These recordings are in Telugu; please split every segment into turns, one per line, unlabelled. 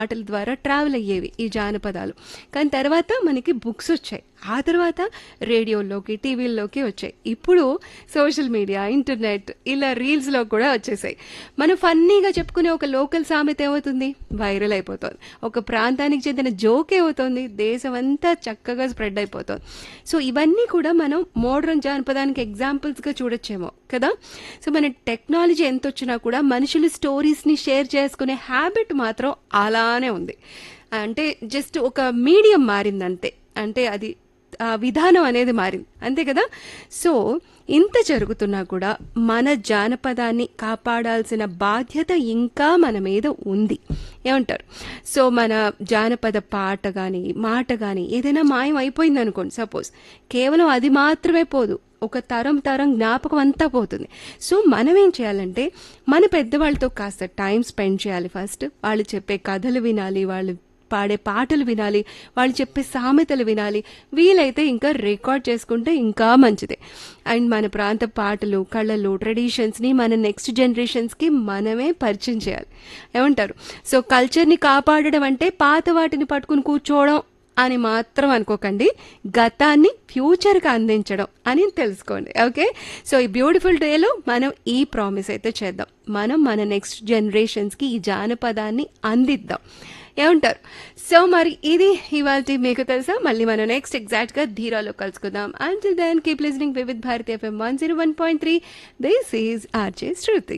మాటల ద్వారా ట్రావెల్ అయ్యేవి ఈ జానపదాలు కానీ తర్వాత మనకి బుక్స్ వచ్చాయి ఆ తర్వాత రేడియోలోకి టీవీల్లోకి వచ్చాయి ఇప్పుడు సోషల్ మీడియా ఇంటర్నెట్ ఇలా రీల్స్లో కూడా వచ్చేసాయి మనం ఫన్నీగా చెప్పుకునే ఒక లోకల్ సామెత ఏమవుతుంది వైరల్ అయిపోతుంది ఒక ప్రాంతానికి చెందిన జోక్ ఏమవుతుంది దేశం అంతా చక్కగా స్ప్రెడ్ అయిపోతుంది సో ఇవన్నీ కూడా మనం మోడర్న్ జానపదానికి ఎగ్జాంపుల్స్గా చూడొచ్చేమో కదా సో మన టెక్నాలజీ ఎంత వచ్చినా కూడా మనుషులు స్టోరీస్ని షేర్ చేసుకునే హ్యాబిట్ మాత్రం అలానే ఉంది అంటే జస్ట్ ఒక మీడియం మారింది అంతే అంటే అది ఆ విధానం అనేది మారింది అంతే కదా సో ఇంత జరుగుతున్నా కూడా మన జానపదాన్ని కాపాడాల్సిన బాధ్యత ఇంకా మన మీద ఉంది ఏమంటారు సో మన జానపద పాట కానీ మాట కానీ ఏదైనా మాయం అయిపోయింది అనుకోండి సపోజ్ కేవలం అది మాత్రమే పోదు ఒక తరం తరం జ్ఞాపకం అంతా పోతుంది సో మనం ఏం చేయాలంటే మన పెద్దవాళ్ళతో కాస్త టైం స్పెండ్ చేయాలి ఫస్ట్ వాళ్ళు చెప్పే కథలు వినాలి వాళ్ళు పాడే పాటలు వినాలి వాళ్ళు చెప్పే సామెతలు వినాలి వీలైతే ఇంకా రికార్డ్ చేసుకుంటే ఇంకా మంచిదే అండ్ మన ప్రాంత పాటలు కళలు ట్రెడిషన్స్ని మన నెక్స్ట్ జనరేషన్స్కి మనమే పరిచయం చేయాలి ఏమంటారు సో కల్చర్ని కాపాడడం అంటే పాత వాటిని పట్టుకుని కూర్చోవడం అని మాత్రం అనుకోకండి గతాన్ని ఫ్యూచర్కి అందించడం అని తెలుసుకోండి ఓకే సో ఈ బ్యూటిఫుల్ డేలో మనం ఈ ప్రామిస్ అయితే చేద్దాం మనం మన నెక్స్ట్ జనరేషన్స్కి ఈ జానపదాన్ని అందిద్దాం ఏమంటారు సో మరి ఇది ఇవాళ మీకు తెలుసా మళ్ళీ మనం నెక్స్ట్ ఎగ్జాక్ట్గా ధీరాలో కలుసుకుందాం until then keep listening Vividh Bharati FM one zero one point three this is RJ Shruti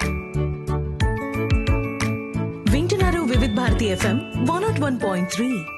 వింటున్నారు Vividh Bharati FM one nought one point three